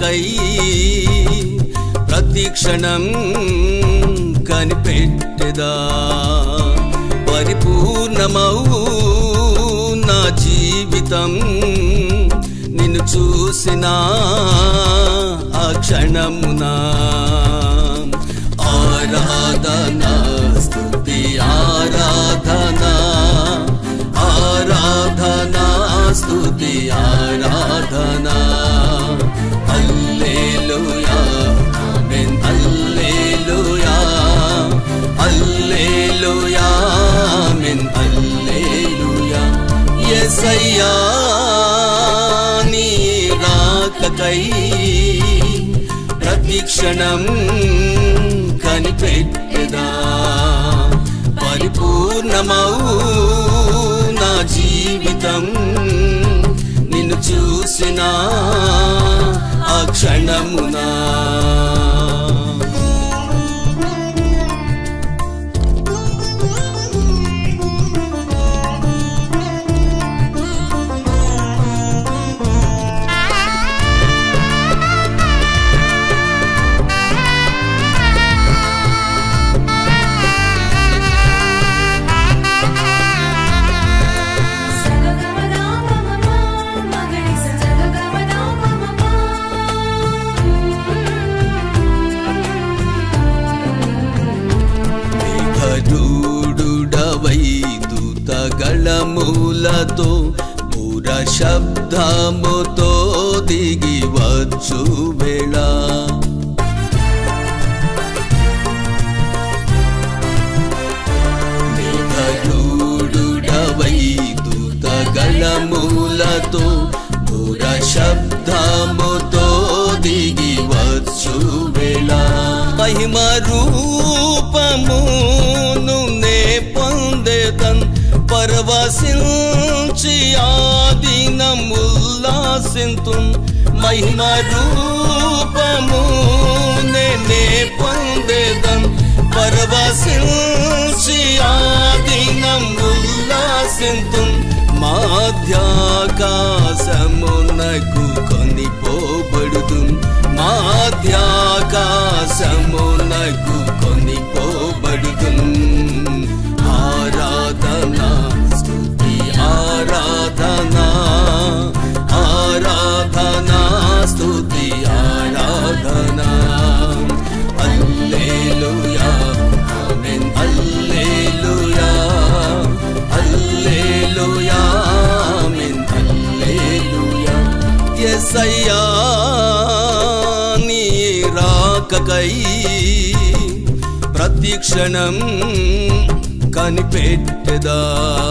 రాకకై ప్రతి క్షణం కనిపెట్టెదా పరిపూర్ణమౌ నా జీవితం నిన్ను చూసిన ఆ క్షణమునా ఆరాధన స్తుతి ఆరాధన ఆరాధన స్తుతి ఆరాధన హల్లెలూయా ఆమేన్ హల్లెలూయా హల్లెలూయా ఆమేన్ హల్లెలూయా యేసయ్యా నీ రాకకై ప్రతి క్షణం కనిపెట్టెదా పరిపూర్ణమౌ నా జీవితం నిన్ను చూసిన ఆ క్షణమునా మేఘరూఢుడవై దూతగళములతో పూర శబ్దముతో దిగి వచ్చు వేళ మేఘరూఢుడవై దూతగళములతో పూర శబ్దముతో దిగి వచ్చు వేళ మహిమ రూపమును నే పొందేదన్ పరవశించి ఆదినం ఉల్లాసింతు మహిమ రూపము నే పొందేదన్ పరవశించి ఆదినం ఉల్లాసింతు మాధ్యాకాశమునకు కొనిపోబడుదు మాధ్యాకాశమునకు కొనిపోబడుదు ఆరాధన స్తుతి ఆరాధన ఆరాధన స్తుతి ఆరాధన అల్లేలుయా ఆమేన్ అల్లేలుయా అల్లేలుయా ఆమేన్ అల్లేలుయా యేసయ్యా నీ రాకకై ప్రతి క్షణం కనిపెట్టెదా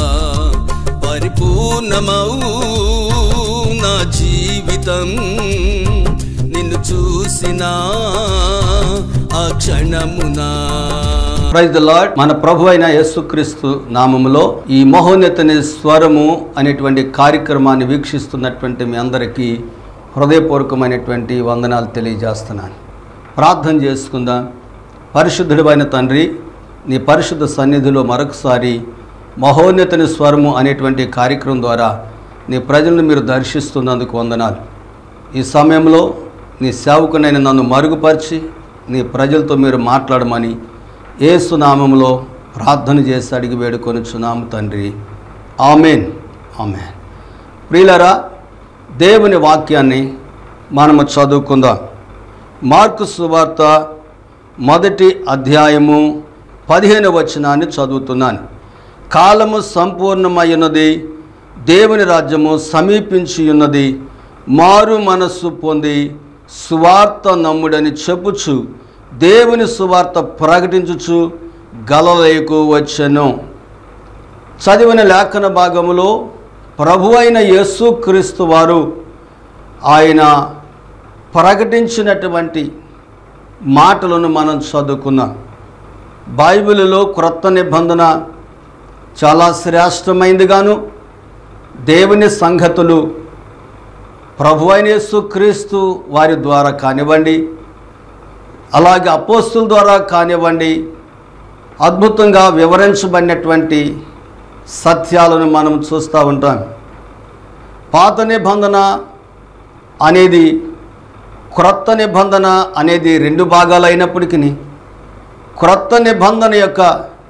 పరిపూర్ణమౌ నా జీవితం నిన్ను చూసిన ఆ క్షణమునా ప్రైజ్ ద లార్డ్ మన ప్రభు అయిన యేసుక్రీస్తు నామములో ఈ మహోన్నతని స్వరము అనేటువంటి కార్యక్రమాన్ని వీక్షిస్తున్నటువంటి మీ అందరికీ హృదయపూర్వకమైనటువంటి వందనాలు తెలియజేస్తున్నాను ప్రార్థన చేసుకుందాం పరిశుద్ధుడైన తండ్రి నీ పరిశుద్ధ సన్నిధిలో మరొకసారి మహోన్నతని స్వరము అనేటువంటి కార్యక్రమం ద్వారా నీ ప్రజలను మీరు దర్శిస్తున్నందుకు వందనాలు ఈ సమయంలో నీ సేవకునైన నన్ను మరుగుపరిచి నీ ప్రజలతో మీరు మాట్లాడమని ఏసు నామములో ప్రార్థన చేసి అడిగి వేడుకొనుచున్నాము తండ్రి ఆమెన్ ఆమెన్ ప్రియులరా దేవుని వాక్యాన్ని మనము చదువుకుందాం మార్కు సువార్త మొదటి అధ్యాయము పదిహేను వచనాన్ని చదువుతున్నాను కాలము సంపూర్ణమైనది దేవుని రాజ్యము సమీపించి ఉన్నది మారు మనస్సు పొంది సువార్త నమ్ముడని చెప్పుచు దేవుని సువార్త ప్రకటించుచు గలలేకు వచ్చెను చదివిన లేఖన భాగములో ప్రభు అయిన యేసుక్రీస్తు వారు ఆయన ప్రకటించినటువంటి మాటలను మనం చదువుకున్నాం బైబిల్లో క్రొత్త నిబంధన చాలా శ్రేష్టమైందిగాను దేవుని సంగతులు ప్రభు అయిన యేసుక్రీస్తు వారి ద్వారా కానివ్వండి అలాగే అపోస్తుల ద్వారా కానివ్వండి అద్భుతంగా వివరించబడినటువంటి సత్యాలను మనం చూస్తూ ఉంటాం పాత నిబంధన అనేది క్రొత్త క్రొత్త నిబంధన అనేది రెండు భాగాలు అయినప్పటికీ క్రొత్త నిబంధన యొక్క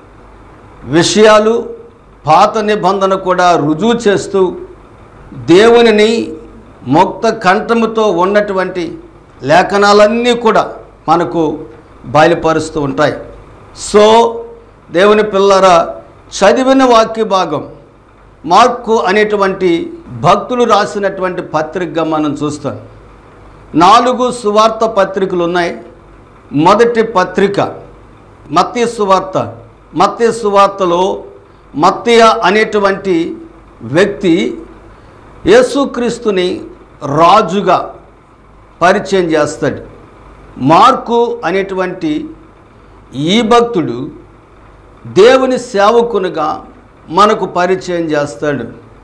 విషయాలు పాత నిబంధన కూడా రుజువు చేస్తూ దేవునిని ముక్త కంఠముతో ఉన్నటువంటి లేఖనాలన్నీ కూడా మనకు బయలుపరుస్తూ ఉంటాయి సో దేవుని పిల్లరా చదివిన వాక్య భాగం మార్కు అనేటువంటి భక్తులు రాసినటువంటి పత్రికగా మనం చూస్తాం నాలుగు సువార్త పత్రికలు ఉన్నాయి మొదటి పత్రిక మత్య సువార్త మత్య సువార్తలో మత్తయ అనేటువంటి వ్యక్తి యేసుక్రీస్తుని రాజుగా పరిచయం చేస్తాడు మార్కు అనేటువంటి ఈ భక్తుడు దేవుని సేవకునిగా మనకు పరిచయం చేస్తాడు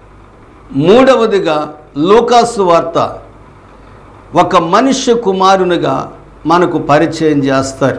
మూడవదిగా లూకాసు వార్త ఒక మనుష్య కుమారునిగా మనకు పరిచయం చేస్తారు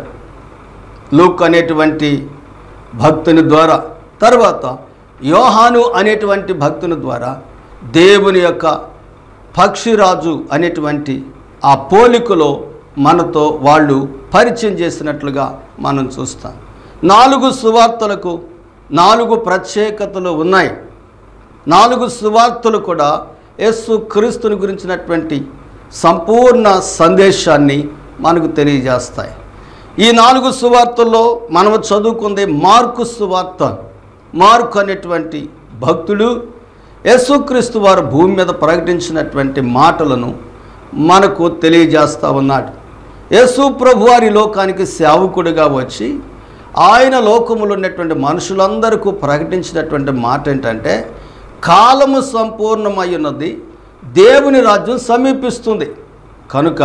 లూక్ అనేటువంటి భక్తుని ద్వారా తర్వాత యోహాను అనేటువంటి భక్తుని ద్వారా దేవుని యొక్క పక్షిరాజు అనేటువంటి ఆ పోలికలో మనతో వాళ్ళు పరిచయం చేసినట్లుగా మనం చూస్తాం నాలుగు సువార్తలకు నాలుగు ప్రత్యేకతలు ఉన్నాయి నాలుగు సువార్తలు కూడా యేసు క్రీస్తుని గురించినటువంటి సంపూర్ణ సందేశాన్ని మనకు తెలియజేస్తాయి ఈ నాలుగు సువార్తల్లో మనము చదువుకుంది మార్కు సువార్త మార్కు అనేటువంటి భక్తుడు యేసుక్రీస్తు వారు భూమి మీద ప్రకటించినటువంటి మాటలను మనకు తెలియజేస్తా ఉన్నాడు యేసు ప్రభు వారి లోకానికి సేవకుడిగా వచ్చి ఆయన లోకములో ఉన్నటువంటి మనుషులందరికీ ప్రకటించినటువంటి మాట ఏంటంటే కాలము సంపూర్ణమై ఉన్నది దేవుని రాజ్యం సమీపిస్తుంది కనుక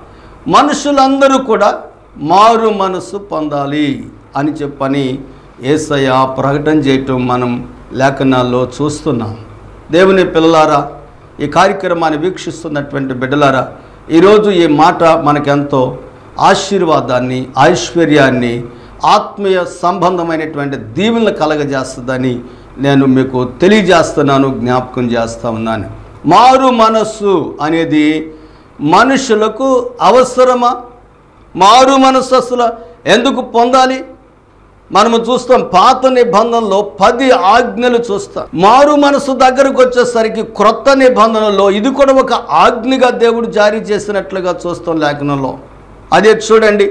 మనుషులందరూ కూడా మారు మనసు పొందాలి అని చెప్పని ఏసయ్య ప్రకటన చేయటం మనం లేఖనాల్లో చూస్తున్నాం దేవుని పిల్లలారా ఈ కార్యక్రమాన్ని వీక్షిస్తున్నటువంటి బిడ్డలారా ఈరోజు ఈ మాట మనకెంతో ఆశీర్వాదాన్ని ఐశ్వర్యాన్ని ఆత్మీయ సంబంధమైనటువంటి దీవెనలు కలగజేస్తుందని నేను మీకు తెలియజేస్తున్నాను జ్ఞాపకం చేస్తూ ఉన్నాను మారు మనస్సు అనేది మనుషులకు అవసరమా మారు మనస్సు అసలు ఎందుకు పొందాలి మనము చూస్తాం పాత నిబంధనలో పది ఆజ్ఞలు చూస్తాం మారు మనసు దగ్గరకు వచ్చేసరికి క్రొత్త నిబంధనలో ఇది కూడా ఒక ఆజ్ఞగా దేవుడు జారీ చేసినట్లుగా చూస్తాం లేఖనంలో అదే చూడండి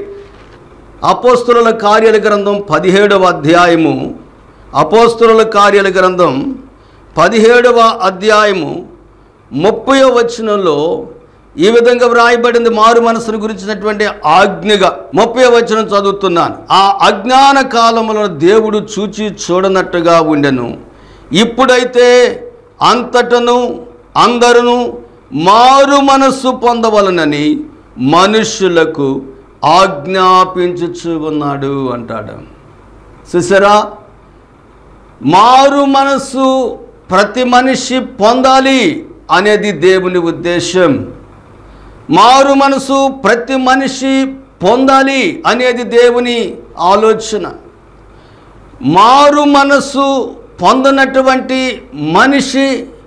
అపోస్తుల కార్యాల గ్రంథం పదిహేడవ అధ్యాయము అపోస్తుల కార్యాల గ్రంథం పదిహేడవ అధ్యాయము ముప్పై వచనంలో ఈ విధంగా వ్రాయబడింది మారు మనసును గురించినటువంటి ఆజ్ఞగా ముప్పై వచనం చదువుతున్నాను ఆ అజ్ఞాన కాలములను దేవుడు చూచి చూడనట్టుగా ఉండెను ఇప్పుడైతే అంతటను అందరును మారు మనస్సు పొందవలనని మనుష్యులకు ఆజ్ఞాపించుచు ఉన్నాడు అంటాడు చూసారా మారు మనస్సు ప్రతి మనిషి పొందాలి అనేది దేవుని ఉద్దేశం మారు మనసు ప్రతి మనిషి పొందాలి అనేది దేవుని ఆలోచన మారు మనసు పొందనటువంటి మనిషి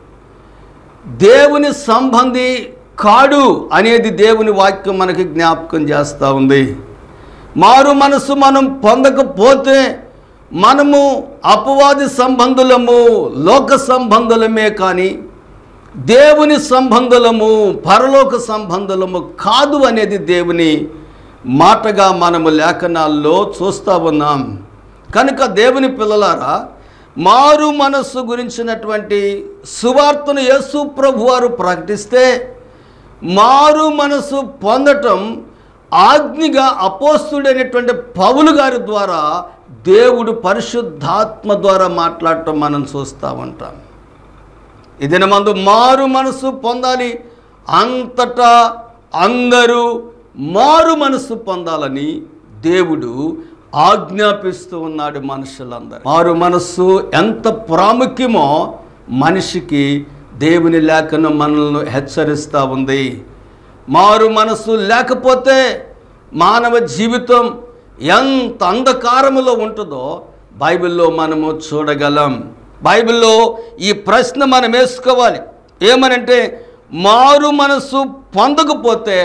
దేవుని సంబంధి కాడు అనేది దేవుని వాక్యం మనకి జ్ఞాపకం చేస్తూ ఉంది మారు మనసు మనం పొందకపోతే మనము అపవాది సంబంధులము లోక సంబంధులమే కానీ దేవుని సంబంధులము పరలోక సంబంధులము కాదు అనేది దేవుని మాటగా మనము లేఖనాల్లో చూస్తూ ఉన్నాం కనుక దేవుని పిల్లలారా మారు మనస్సు గురించినటువంటి సువార్తను యేసు ప్రభు వారు ప్రకటిస్తే మారు మనసు పొందటం ఆజ్ఞగా అపోస్తుడైనటువంటి పౌలు గారి ద్వారా దేవుడు పరిశుద్ధాత్మ ద్వారా మాట్లాడటం మనం చూస్తూ ఉంటాం ఇదిన మందు మారు మనసు పొందాలి అంతటా అందరూ మారు మనసు పొందాలని దేవుడు ఆజ్ఞాపిస్తూ ఉన్నాడు మనుషులందరూ మారు మనస్సు ఎంత ప్రాముఖ్యమో మనిషికి దేవుని లేఖను మనల్ని హెచ్చరిస్తూ ఉంది మారు మనస్సు లేకపోతే మానవ జీవితం ఎంత అంధకారములో ఉంటుందో బైబిల్లో మనము చూడగలం బైబిల్లో ఈ ప్రశ్న మనం వేసుకోవాలి ఏమనంటే మారు మనస్సు పొందకపోతే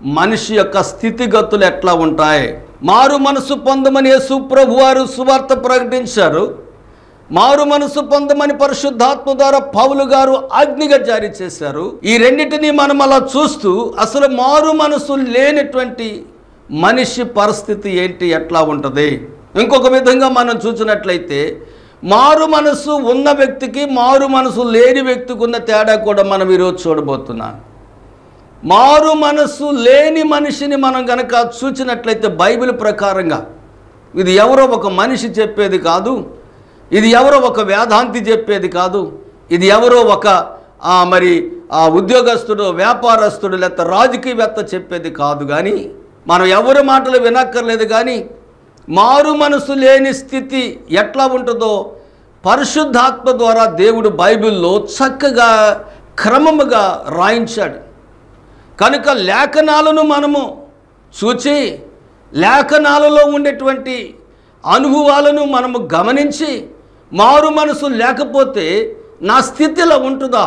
మనిషి యొక్క స్థితిగతులు ఎట్లా ఉంటాయి మారు మనసు పొందమని యేసు ప్రభు వారు సువార్త ప్రకటించారు మారు మనసు పొందమని పరిశుద్ధాత్మ ద్వారా పౌలు గారు ఆజ్ఞగా జారీ చేశారు ఈ రెండింటిని మనం అలా చూస్తూ అసలు మారు మనసు లేనటువంటి మనిషి పరిస్థితి ఏంటి ఎట్లా ఉంటుంది ఇంకొక విధంగా మనం చూసినట్లయితే మారు మనసు ఉన్న వ్యక్తికి మారు మనసు లేని వ్యక్తికి ఉన్న తేడా కూడా మనం ఈరోజు చూడబోతున్నాం మారు మనసు లేని మనిషిని మనం గనక చూచినట్లయితే బైబిల్ ప్రకారంగా ఇది ఎవరో ఒక మనిషి చెప్పేది కాదు ఇది ఎవరో ఒక వేదాంతి చెప్పేది కాదు ఇది ఎవరో ఒక ఆ, మరి ఆ ఉద్యోగస్తుడు వ్యాపారస్తుడు లేకపోతే రాజకీయవేత్త చెప్పేది కాదు కానీ మనం ఎవరి మాటలు వినక్కర్లేదు కానీ మారు మనసు లేని స్థితి ఎట్లా ఉంటుందో పరిశుద్ధాత్మ ద్వారా దేవుడు బైబిల్లో చక్కగా క్రమముగా రాయించాడు కనుక లేఖనాలను మనము చూచి లేఖనాలలో ఉండేటువంటి అనుభవాలను మనము గమనించి మారు మనసు లేకపోతే నా స్థితిలో ఉంటుందా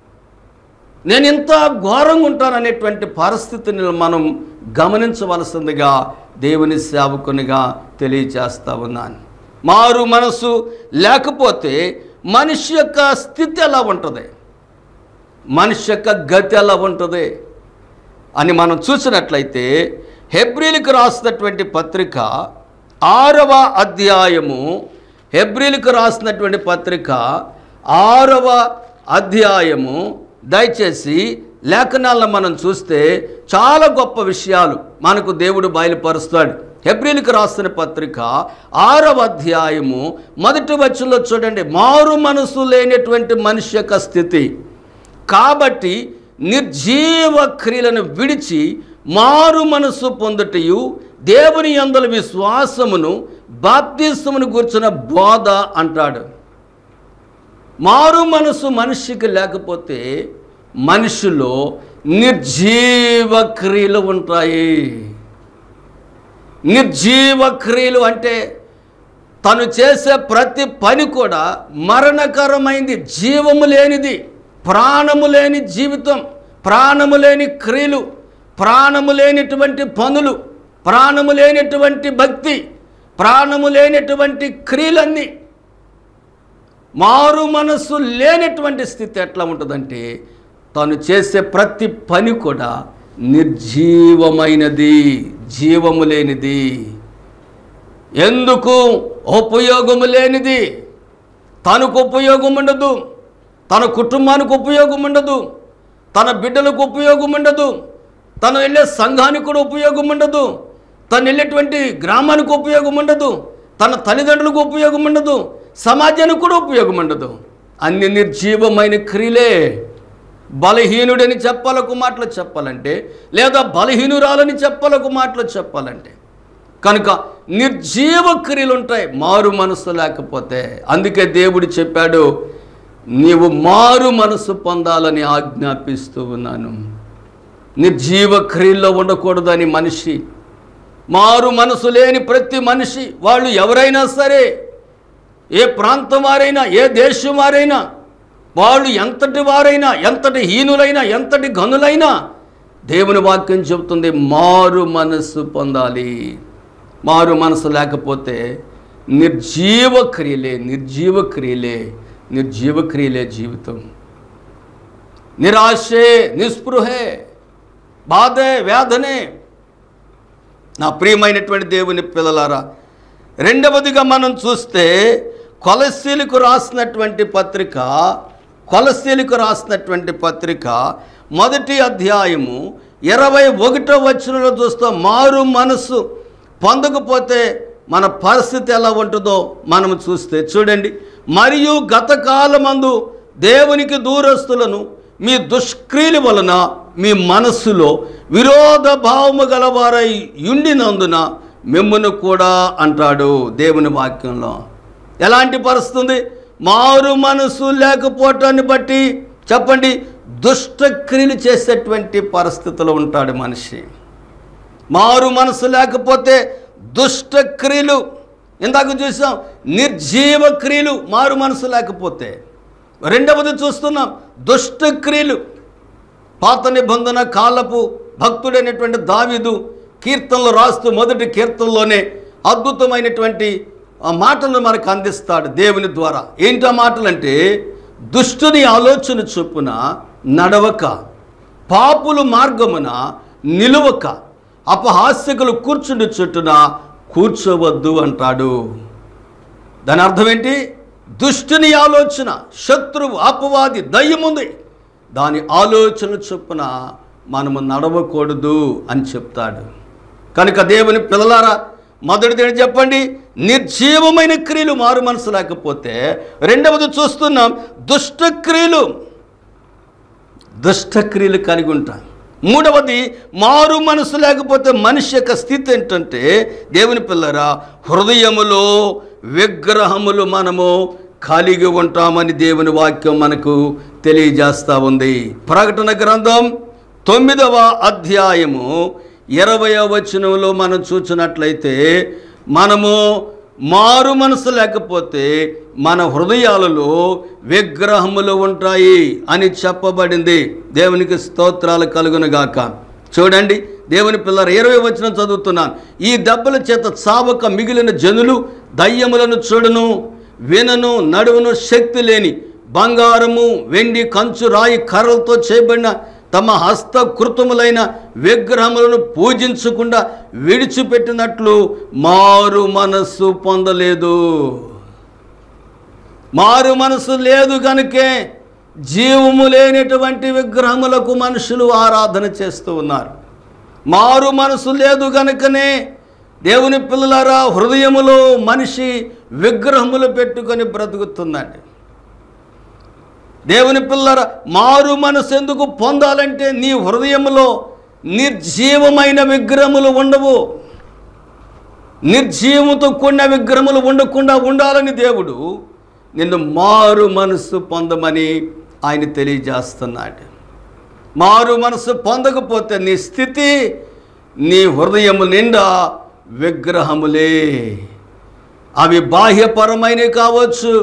నేను ఇంత ఘోరంగా ఉంటాననేటువంటి పరిస్థితిని మనం గమనించవలసిందిగా దేవుని సేవకునిగా తెలియచేస్తా ఉన్నాను మారు మనసు లేకపోతే మనిషి యొక్క స్థితి ఎలా ఉంటుంది మనిషి యొక్క గతి ఎలా ఉంటుంది అని మనం చూసినట్లయితే హెబ్రిలకు రాసినటువంటి పత్రిక ఆరవ అధ్యాయము హెబ్రిలకు రాసినటువంటి పత్రిక ఆరవ అధ్యాయము దయచేసి లేఖనాలను మనం చూస్తే చాలా గొప్ప విషయాలు మనకు దేవుడు బయలుపరుస్తాడు హెబ్రిలకు రాసిన పత్రిక ఆరవ అధ్యాయము మొదటి వచ్చంలో చూడండి మారు మనసు లేనటువంటి మనిషి యొక్క స్థితి కాబట్టి నిర్జీవ క్రియలను విడిచి మారు మనసు పొందుటయు దేవుని అందుల విశ్వాసమును బాప్తిస్తమును కూర్చున్న బోధ అంటాడు మారు మనసు మనిషికి లేకపోతే మనిషిలో నిర్జీవ క్రియలు ఉంటాయి నిర్జీవ క్రియలు అంటే తను చేసే ప్రతి పని కూడా మరణకరమైంది జీవము లేనిది ప్రాణము లేని జీవితం ప్రాణము లేని క్రియలు ప్రాణము లేనిటువంటి పనులు ప్రాణము లేనటువంటి భక్తి ప్రాణము లేనటువంటి క్రియలన్నీ మారు మనస్సు లేనటువంటి స్థితి ఎట్లా ఉంటుందంటే తను చేసే ప్రతి పని కూడా నిర్జీవమైనది జీవము లేనిది ఎందుకు ఉపయోగము లేనిది తనకు ఉపయోగం ఉండదు తన కుటుంబానికి ఉపయోగం ఉండదు తన బిడ్డలకు ఉపయోగం ఉండదు తను వెళ్ళే సంఘానికి కూడా ఉపయోగం ఉండదు తను వెళ్ళేటువంటి గ్రామానికి ఉపయోగం ఉండదు తన తల్లిదండ్రులకు ఉపయోగం ఉండదు సమాజానికి కూడా ఉపయోగం ఉండదు అన్ని నిర్జీవమైన క్రియలే బలహీనుడని చెప్పాలకు మాటలు చెప్పాలంటే లేదా బలహీనురాలని చెప్పాలకు మాటలు చెప్పాలంటే కనుక నిర్జీవ క్రియలు ఉంటాయి మారు మనసు లేకపోతే అందుకే దేవుడు చెప్పాడు నీవు మారు మనసు పొందాలని ఆజ్ఞాపిస్తూ ఉన్నాను నిర్జీవ క్రియల్లో ఉండకూడదని మనిషి మారు మనసు లేని ప్రతి మనిషి వాళ్ళు ఎవరైనా సరే ఏ ప్రాంతం వారైనా ఏ దేశం వారైనా వాళ్ళు ఎంతటి వారైనా ఎంతటి హీనులైనా ఎంతటి గనులైనా దేవుని వాక్యం చెబుతుంది మారు మనస్సు పొందాలి మారు మనసు లేకపోతే నిర్జీవ క్రియలే నిర్జీవ క్రియలే నిర్జీవ క్రియలే జీవితం నిరాశే నిస్పృహే బాధే వేదనే నా ప్రియమైనటువంటి దేవుని పిల్లలారా రెండవదిగా మనం చూస్తే కొలసీలకు రాసినటువంటి పత్రిక కొలసీలకు రాసినటువంటి పత్రిక మొదటి అధ్యాయము ఇరవై ఒకటో వచనంలో చూస్తే మారు మనసు పొందకపోతే మన పరిస్థితి ఎలా ఉంటుందో మనం చూస్తే చూడండి మరియు గతకాలమందు దేవునికి దూరస్తులను మీ దుష్క్రియల వలన మీ మనస్సులో విరోధ భావము గలవారై ఉండినందున మిమ్మును కూడా అంటాడు దేవుని వాక్యంలో ఎలాంటి పరిస్థితి ఉంది మారు మనసు లేకపోవటాన్ని బట్టి చెప్పండి దుష్టక్రియలు చేసేటువంటి పరిస్థితిలో ఉంటాడు మనిషి మారు మనసు లేకపోతే దుష్ట క్రియలు ఇందాక చూసాం నిర్జీవ క్రియలు మారు మనసు లేకపోతే రెండవది చూస్తున్నాం దుష్ట క్రియలు పాత నిబంధన కాలపు భక్తుడైనటువంటి దావీదు కీర్తనలు రాస్తూ మొదటి కీర్తనలోనే అద్భుతమైనటువంటి ఆ మాటలను మనకు అందిస్తాడు దేవుని ద్వారా ఏంటి ఆ మాటలంటే దుష్టుని ఆలోచన చొప్పున నడవక పాపులు మార్గమున నిలువక అపహాస్యకులు కూర్చుండి చుట్టూన కూర్చోవద్దు అంటాడు దాని అర్థం ఏంటి దుష్టుని ఆలోచన శత్రువు అపవాది దయ్యముంది దాని ఆలోచన చొప్పున మనము నడవకూడదు అని చెప్తాడు కనుక దేవుని పిల్లలారా మొదటిది ఏంటి చెప్పండి నిర్జీవమైన క్రియలు మారు మనసు లేకపోతే రెండవది చూస్తున్నాం దుష్ట క్రియలు దుష్టక్రియలు కలిగి ఉంటాం మూడవది మారు మనసు లేకపోతే మనిషి యొక్క స్థితి ఏంటంటే దేవుని పిల్లరా హృదయములో విగ్రహములు మనము కలిగి ఉంటామని దేవుని వాక్యం మనకు తెలియజేస్తూ ఉంది ప్రకటన గ్రంథం తొమ్మిదవ అధ్యాయము ఇరవయవ వచనంలో మనం చూసినట్లయితే మనము మారు మనసు లేకపోతే మన హృదయాలలో విగ్రహములు ఉంటాయి అని చెప్పబడింది దేవునికి స్తోత్రాలు కలుగునుగాక చూడండి దేవుని పిల్లర ఇరవై వచ్చిన చదువుతున్నాను ఈ దెబ్బల చేత చావక మిగిలిన జనులు దయ్యములను చూడను వినను నడువును శక్తి లేని బంగారము వెండి కంచు రాయి కర్రలతో చేయబడిన తమ హస్తకృతములైన విగ్రహములను పూజించకుండా విడిచిపెట్టినట్లు మారు మనస్సు పొందలేదు మారు మనసు లేదు కనుకే జీవము లేనటువంటి విగ్రహములకు మనుషులు ఆరాధన చేస్తూ ఉన్నారు మారు మనసు లేదు గనుకనే దేవుని పిల్లలారా హృదయములో మనిషి విగ్రహములు పెట్టుకొని బ్రతుకుతున్నాడు దేవుని పిల్లర మారు మనసు ఎందుకు పొందాలంటే నీ హృదయములో నిర్జీవమైన విగ్రహములు ఉండవు నిర్జీవంతో కూడిన విగ్రహములు ఉండకుండా ఉండాలని దేవుడు నిన్ను మారు మనసు పొందమని ఆయన తెలియజేస్తున్నాడు మారు మనసు పొందకపోతే నీ స్థితి నీ హృదయము నిండా విగ్రహములే అవి బాహ్యపరమైనవి కావచ్చు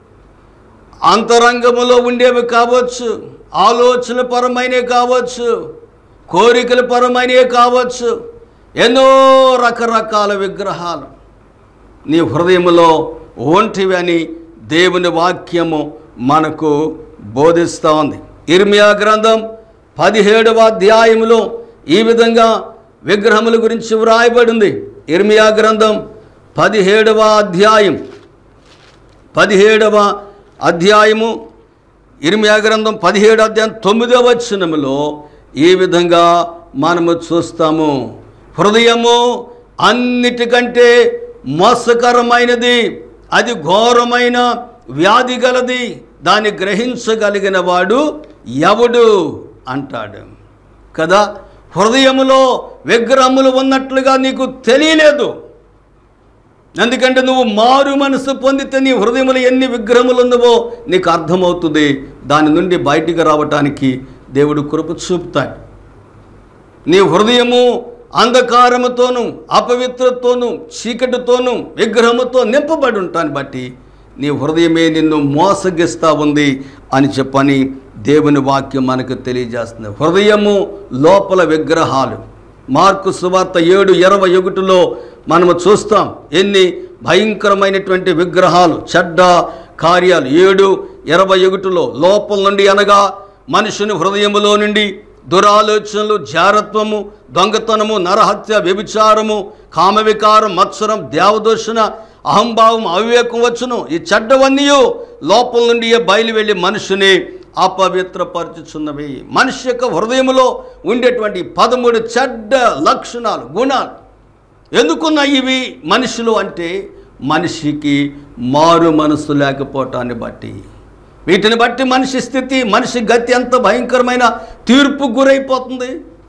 అంతరంగములో ఉండేవి కావచ్చు ఆలోచన పరమైనవి కావచ్చు కోరికల పరమైనవి కావచ్చు ఎన్నో రకరకాల విగ్రహాలు నీ హృదయములో ఒంటివి అని దేవుని వాక్యము మనకు బోధిస్తూ ఉంది ఇర్మియా గ్రంథం పదిహేడవ అధ్యాయములో ఈ విధంగా విగ్రహముల గురించి వ్రాయబడింది ఇర్మియా గ్రంథం పదిహేడవ అధ్యాయం పదిహేడవ అధ్యాయము ఇర్మియా గ్రంథం పదిహేడు అధ్యాయం తొమ్మిదవ వచనములో ఈ విధంగా మనము చూస్తాము హృదయము అన్నిటికంటే మోసకరమైనది అది ఘోరమైన వ్యాధి గలది దాన్ని గ్రహించగలిగిన వాడు ఎవడు అంటాడు కదా హృదయములో విగ్రహములు ఉన్నట్లుగా నీకు తెలియలేదు ఎందుకంటే నువ్వు మారు మనసు పొందితే నీ హృదయంలో ఎన్ని విగ్రహములు ఉన్నవో నీకు అర్థమవుతుంది దాని నుండి బయటికి రావటానికి దేవుడు కృప చూపుతాడు నీ హృదయము అంధకారముతోనూ అపవిత్రతోనూ చీకటితోనూ విగ్రహముతో నింపబడి ఉంటాను బట్టి నీ హృదయమే నిన్ను మోసగిస్తా ఉంది అని చెప్పని దేవుని వాక్యం మనకు తెలియజేస్తుంది హృదయము లోపల విగ్రహాలు మార్కు సువార్త ఏడు ఇరవై ఒకటిలో మనము చూస్తాం ఎన్ని భయంకరమైనటువంటి విగ్రహాలు చెడ్డ కార్యాలు ఏడు ఇరవై ఒకటిలో లోపల నుండి అనగా మనుషుని హృదయములో నుండి దురాలోచనలు జారత్వము దొంగతనము నరహత్య వ్యభిచారము కామవికారం మత్సరం దేవదూషణ అహంభావం అవివేకం వచ్చును ఈ చెడ్డవన్నీ లోపల నుండి బయలు వెళ్ళి మనుషుని అపవిత్రపరచుచున్నవి మనిషి యొక్క హృదయములో ఉండేటువంటి పదమూడు చెడ్డ లక్షణాలు గుణాలు ఎందుకున్నాయి ఇవి మనుషులు అంటే మనిషికి మారు మనసు లేకపోవటాన్ని బట్టి వీటిని బట్టి మనిషి స్థితి మనిషి గతి ఎంత భయంకరమైన తీర్పు గురైపోతుంది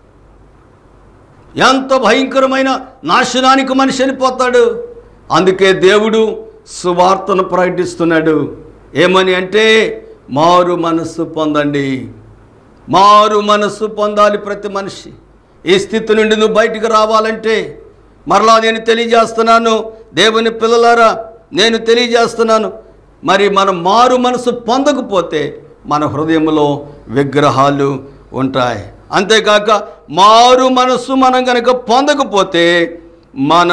ఎంత భయంకరమైన నాశనానికి మనిషి వెళ్ళిపోతాడు అందుకే దేవుడు సువార్తను ప్రకటిస్తున్నాడు ఏమని అంటే మారు మనస్సు పొందండి మారు మనస్సు పొందాలి ప్రతి మనిషి ఈ స్థితి నుండి నువ్వు బయటికి రావాలంటే మరలా నేను తెలియజేస్తున్నాను దేవుని పిల్లలారా నేను తెలియజేస్తున్నాను మరి మనం మారు మనసు పొందకపోతే మన హృదయంలో విగ్రహాలు ఉంటాయి అంతేకాక మారు మనస్సు మనం కనుక పొందకపోతే మన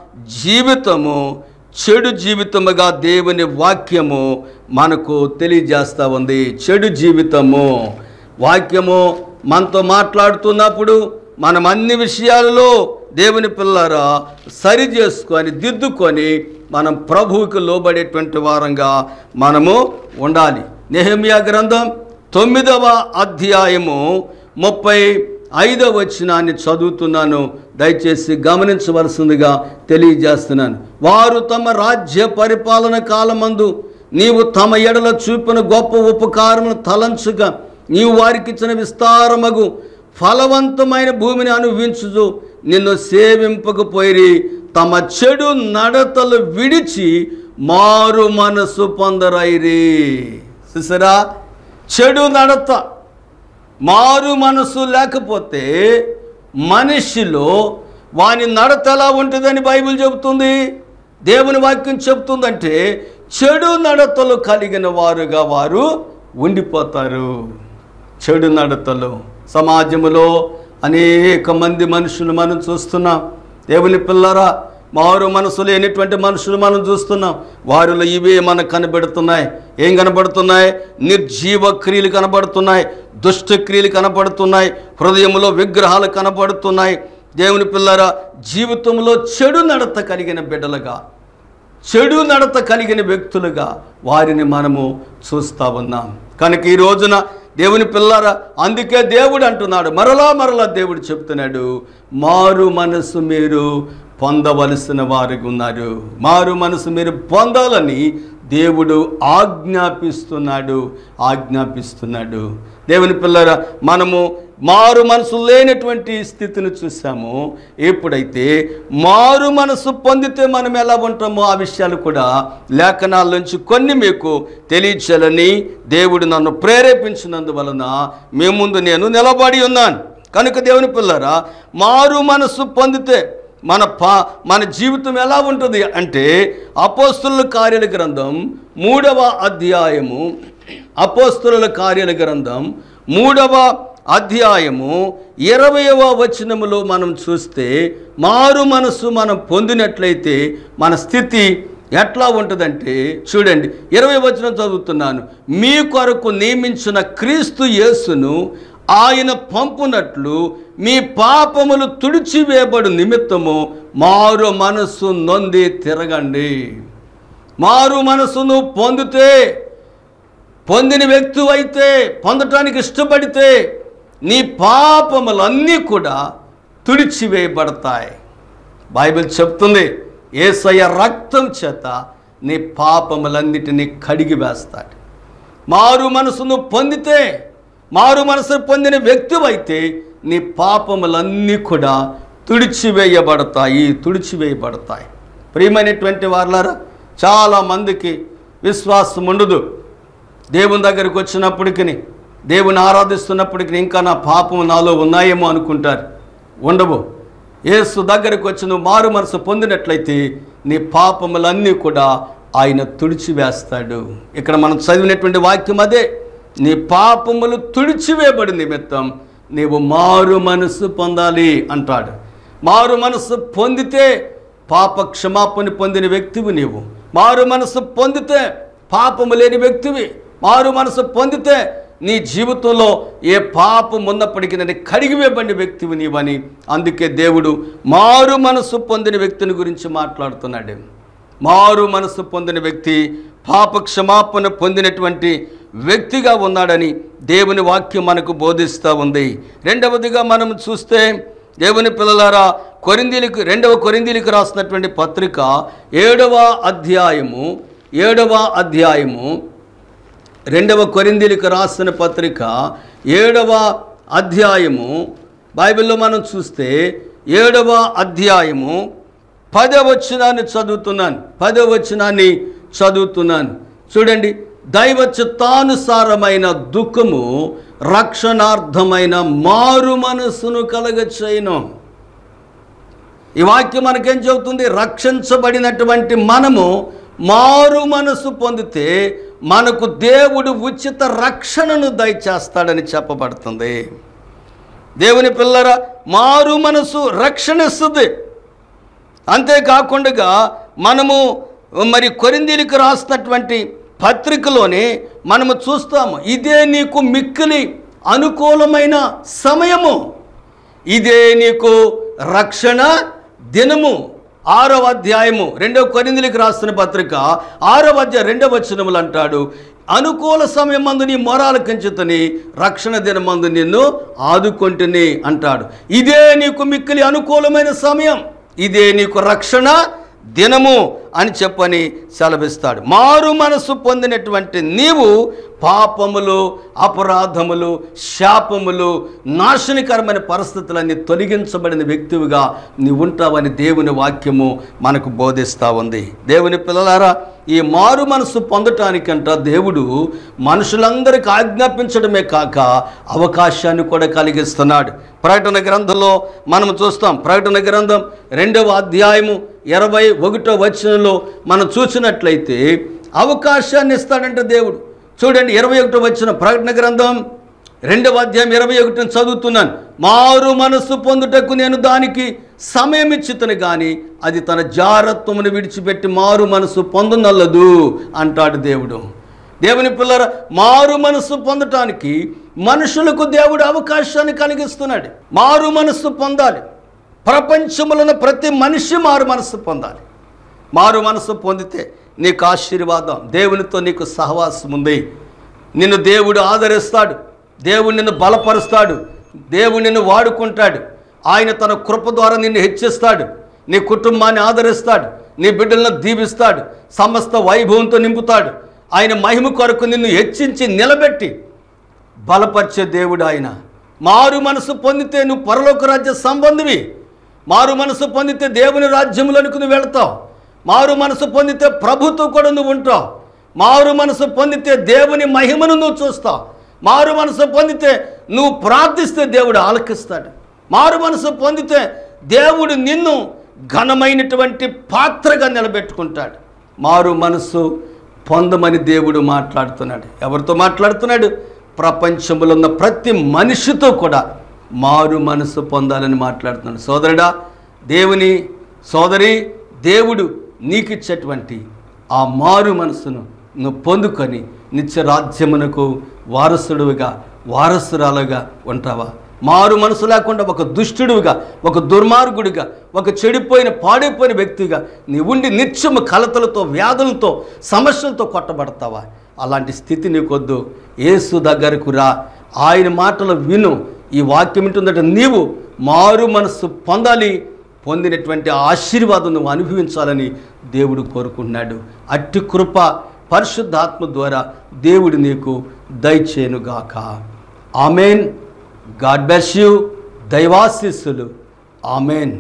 జీవితము చెడు జీవితముగా దేవుని వాక్యము మనకు తెలియజేస్తూ ఉంది చెడు జీవితము వాక్యము మనతో మాట్లాడుతున్నప్పుడు మనం అన్ని విషయాలలో దేవుని పిల్లరా సరి చేసుకొని దిద్దుకొని మనం ప్రభువుకు లోబడేటువంటి వారంగా మనము ఉండాలి నెహమియా గ్రంథం తొమ్మిదవ అధ్యాయము ముప్పై ఐదవ వచనాన్ని చదువుతున్నాను దయచేసి గమనించవలసిందిగా తెలియజేస్తున్నాను వారు తమ రాజ్య పరిపాలన కాలమందు నీవు తమ ఎడల చూపిన గొప్ప ఉపకారమును తలంచుగా నీవు వారికి ఇచ్చిన విస్తారమగు ఫలవంతమైన భూమిని అనుభవించుచు నిన్ను సేవింపకపోయి తమ చెడు నడతలు విడిచి మారు మనసు పొందరైరి చూసారా చెడు నడత మారు మనసు లేకపోతే మనిషిలో వాని నడత ఎలా ఉంటుందని బైబిల్ చెబుతుంది దేవుని వాక్యం చెబుతుందంటే చెడు నడతలు కలిగిన వారుగా వారు ఉండిపోతారు చెడు నడతలు సమాజంలో అనేక మంది మనుషులు మనం చూస్తున్నాం దేవుని పిల్లరా మారు మనసు లేనిటువంటి మనుషులు మనం చూస్తున్నాం వారిలో ఇవే మనకు కనబడుతున్నాయి ఏం కనబడుతున్నాయి నిర్జీవ క్రియలు కనబడుతున్నాయి దుష్ట క్రియలు కనబడుతున్నాయి హృదయంలో విగ్రహాలు కనబడుతున్నాయి దేవుని పిల్లరా జీవితంలో చెడు నడత కలిగిన బిడ్డలుగా చెడు నడత కలిగిన వ్యక్తులుగా వారిని మనము చూస్తూ ఉన్నాం కనుక ఈ రోజున దేవుని పిల్లరా అందుకే దేవుడు అంటున్నాడు మరలా మరలా దేవుడు చెప్తున్నాడు మారు మనసు మీరు పొందవలసిన వారికి ఉన్నారు మారు మనసు మీరు పొందాలని దేవుడు ఆజ్ఞాపిస్తున్నాడు ఆజ్ఞాపిస్తున్నాడు దేవుని పిల్లరా మనము మారు మనసు లేనటువంటి స్థితిని చూసాము ఎప్పుడైతే మారు మనసు పొందితే మనం ఎలా ఉంటామో ఆ విషయాలు కూడా లేఖనాల నుంచి కొన్ని మీకు తెలియచేయాలని దేవుడు నన్ను ప్రేరేపించినందువలన మీ ముందు నేను నిలబడి ఉన్నాను కనుక దేవుని పిల్లరా మారు మనసు పొందితే మన పా మన జీవితం ఎలా ఉంటుంది అంటే అపోస్తుల కార్యాల గ్రంథం మూడవ అధ్యాయము అపోస్తుల కార్యాల గ్రంథం మూడవ అధ్యాయము ఇరవయవ వచనములో మనం చూస్తే మారు మనసు మనం పొందినట్లయితే మన స్థితి ఎట్లా ఉంటుందంటే చూడండి ఇరవై వచనం చదువుతున్నాను మీ కొరకు నియమించిన క్రీస్తు యేసును ఆయన పంపునట్లు మీ పాపములు తుడిచివేయబడు నిమిత్తము మారు మనస్సు నొంది తిరగండి మారు మనసును పొందితే పొందిన వ్యక్తి అయితే పొందటానికి ఇష్టపడితే నీ పాపములన్నీ కూడా తుడిచివేయబడతాయి బైబిల్ చెప్తుంది ఏసయ్య రక్తం చేత నీ పాపములన్నిటినీ కడిగి వేస్తాడు మారు మనసును పొందితే మారు మనసు పొందిన వ్యక్తివైతే నీ పాపములన్నీ కూడా తుడిచివేయబడతాయి తుడిచివేయబడతాయి ప్రియమైనటువంటి వాళ్ళారా చాలామందికి విశ్వాసం ఉండదు దేవుని దగ్గరికి వచ్చినప్పటికి దేవుని ఆరాధిస్తున్నప్పటికీ ఇంకా నా పాపం నాలో ఉన్నాయేమో అనుకుంటారు ఉండవు యేసు దగ్గరికి వచ్చి నువ్వు మారు మనసు పొందినట్లయితే నీ పాపములన్నీ కూడా ఆయన తుడిచివేస్తాడు ఇక్కడ మనం చదివినటువంటి వాక్యం అదే నీ పాపములు తుడిచివేయబడి నిమిత్తం నీవు మారు మనసు పొందాలి అంటాడు మారు మనసు పొందితే పాప క్షమాపణ పొందిన వ్యక్తివి నీవు మారు మనసు పొందితే పాపము లేని వ్యక్తివి మారు మనసు పొందితే నీ జీవితంలో ఏ పాపం ఉన్నప్పటికీ నన్ను కడిగివేయబడిన వ్యక్తివి నీవని అందుకే దేవుడు మారు మనసు పొందిన వ్యక్తిని గురించి మాట్లాడుతున్నాడు మారు మనసు పొందిన వ్యక్తి పాప క్షమాపణ పొందినటువంటి వ్యక్తిగా ఉన్నాడని దేవుని వాక్యం మనకు బోధిస్తూ ఉంది రెండవదిగా మనం చూస్తే దేవుని పిల్లలారా కొరిందీలకు రెండవ కొరిందీలకు రాసినటువంటి పత్రిక ఏడవ అధ్యాయము ఏడవ అధ్యాయము రెండవ కొరిందీలకు రాసిన పత్రిక ఏడవ అధ్యాయము బైబిల్లో మనం చూస్తే ఏడవ అధ్యాయము పదవచనాన్ని చదువుతున్నాను పదవచనాన్ని చదువుతున్నాను చూడండి దైవ చిత్తానుసారమైన దుఃఖము రక్షణార్థమైన మారు మనస్సును కలగచేయను ఈ వాక్యం మనకేం చెబుతుంది రక్షించబడినటువంటి మనము మారు మనసు పొందితే మనకు దేవుడు ఉచిత రక్షణను దయచేస్తాడని చెప్పబడుతుంది దేవుని పిల్లరా మారు మనసు రక్షణ ఇస్తుంది అంతేకాకుండా మనము మరి కొరిందీలకు రాసినటువంటి పత్రికలోనే మనము చూస్తాము ఇదే నీకు మిక్కిలి అనుకూలమైన సమయము ఇదే నీకు రక్షణ దినము ఆరవ అధ్యాయము రెండవ కొరిందులకు రాస్తున్న పత్రిక ఆరవ అధ్యాయం రెండవ వచనములు అంటాడు అనుకూల సమయం మందు నీ మొరాలు కంచుతని రక్షణ దినమందు నిన్ను ఆదుకొంటుని అంటాడు ఇదే నీకు మిక్కిలి అనుకూలమైన సమయం ఇదే నీకు రక్షణ దినము అని చెప్పని సెలవిస్తాడు మారు మనసు పొందినటువంటి నీవు పాపములు అపరాధములు శాపములు నాశనకరమైన పరిస్థితులన్నీ తొలగించబడిన వ్యక్తివిగా నీవు ఉంటావని దేవుని వాక్యము మనకు బోధిస్తూ ఉంది దేవుని పిల్లలారా ఈ మారు మనసు పొందటానికంట దేవుడు మనుషులందరికీ ఆజ్ఞాపించడమే కాక అవకాశాన్ని కూడా కలిగిస్తున్నాడు ప్రకటన గ్రంథంలో మనం చూస్తాం ప్రకటన గ్రంథం రెండవ అధ్యాయము ఇరవై ఒకటో వచనంలో మనం చూసినట్లయితే అవకాశాన్ని ఇస్తాడంట దేవుడు చూడండి ఇరవై ఒకటో వచ్చిన ప్రకటన గ్రంథం రెండవ అధ్యాయం ఇరవై ఒకటిని చదువుతున్నాను మారు మనస్సు పొందుటకు నేను దానికి సమయం ఇచ్చితను కానీ అది తన జారత్వమును విడిచిపెట్టి మారు మనసు పొందనల్లదు అంటాడు దేవుడు దేవుని పిల్లర మారు మనస్సు పొందటానికి మనుషులకు దేవుడు అవకాశాన్ని కలిగిస్తున్నాడు మారు మనస్సు పొందాలి ప్రపంచంలో ఉన్న ప్రతి మనిషి మారు మనస్సు పొందాలి మారు మనసు పొందితే నీకు ఆశీర్వాదం దేవునితో నీకు సహవాసం ఉంది నిన్ను దేవుడు ఆదరిస్తాడు దేవుడు నిన్ను బలపరుస్తాడు దేవుడు నిన్ను వాడుకుంటాడు ఆయన తన కృప ద్వారా నిన్ను హెచ్చిస్తాడు నీ కుటుంబాన్ని ఆదరిస్తాడు నీ బిడ్డలను దీవిస్తాడు సమస్త వైభవంతో నింపుతాడు ఆయన మహిమ కొరకు నిన్ను హెచ్చించి నిలబెట్టి బలపరిచే దేవుడు ఆయన మారు మనసు పొందితే నువ్వు పరలోక రాజ్య సంబంధివి మారు మనసు పొందితే దేవుని రాజ్యంలోనికి నువ్వు వెళ్తావు మారు మనసు పొందితే ప్రభుతో కూడా నువ్వు ఉంటావు మారు మనసు పొందితే దేవుని మహిమను నువ్వు చూస్తావు మారు మనసు పొందితే నువ్వు ప్రార్థిస్తే దేవుడు ఆలకిస్తాడు మారు మనసు పొందితే దేవుడు నిన్ను ఘనమైనటువంటి పాత్రగా నిలబెట్టుకుంటాడు మారు మనసు పొందమని దేవుడు మాట్లాడుతున్నాడు ఎవరితో మాట్లాడుతున్నాడు ప్రపంచంలో ఉన్న ప్రతి మనిషితో కూడా మారు మనసు పొందాలని మాట్లాడుతున్నాడు సోదరుడా దేవుని సోదరి దేవుడు నీకిచ్చేటువంటి ఆ మారు మనసును నువ్వు పొందుకొని నిత్య రాజ్యమునకు వారసుడుగా వారసురాలుగా ఉంటావా మారు మనసు లేకుండా ఒక దుష్టుడుగా ఒక దుర్మార్గుడిగా ఒక చెడిపోయిన పాడైపోయిన వ్యక్తిగా నీ ఉండి నిత్యము కలతలతో వ్యాధులతో సమస్యలతో కొట్టబడతావా అలాంటి స్థితి నీకొద్దు ఏసు దగ్గరకు రా ఆయన మాటలు విను ఈ వాక్యం ఏంటుందంటే నీవు మారు మనస్సు పొందాలి పొందినటువంటి ఆశీర్వాదం నువ్వు అనుభవించాలని దేవుడు కోరుకుంటున్నాడు అట్టి కృప పరిశుద్ధాత్మ ద్వారా దేవుడు నీకు దయచేనుగాక ఆమెన్ గాడ్ బ్లెస్ యూ దైవాశిస్సులు ఆమెన్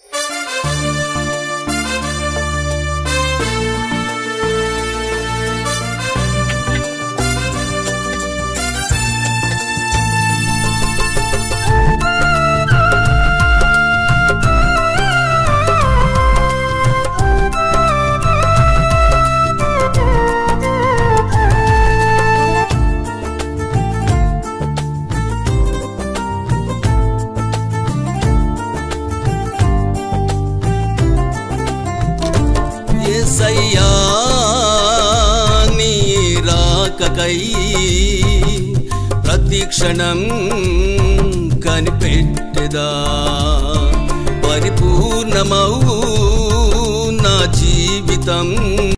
ఏసయ్యా నీ రాకకై ప్రతి క్షణం కనిపెట్టెదా పరిపూర్ణమవు నా జీవితం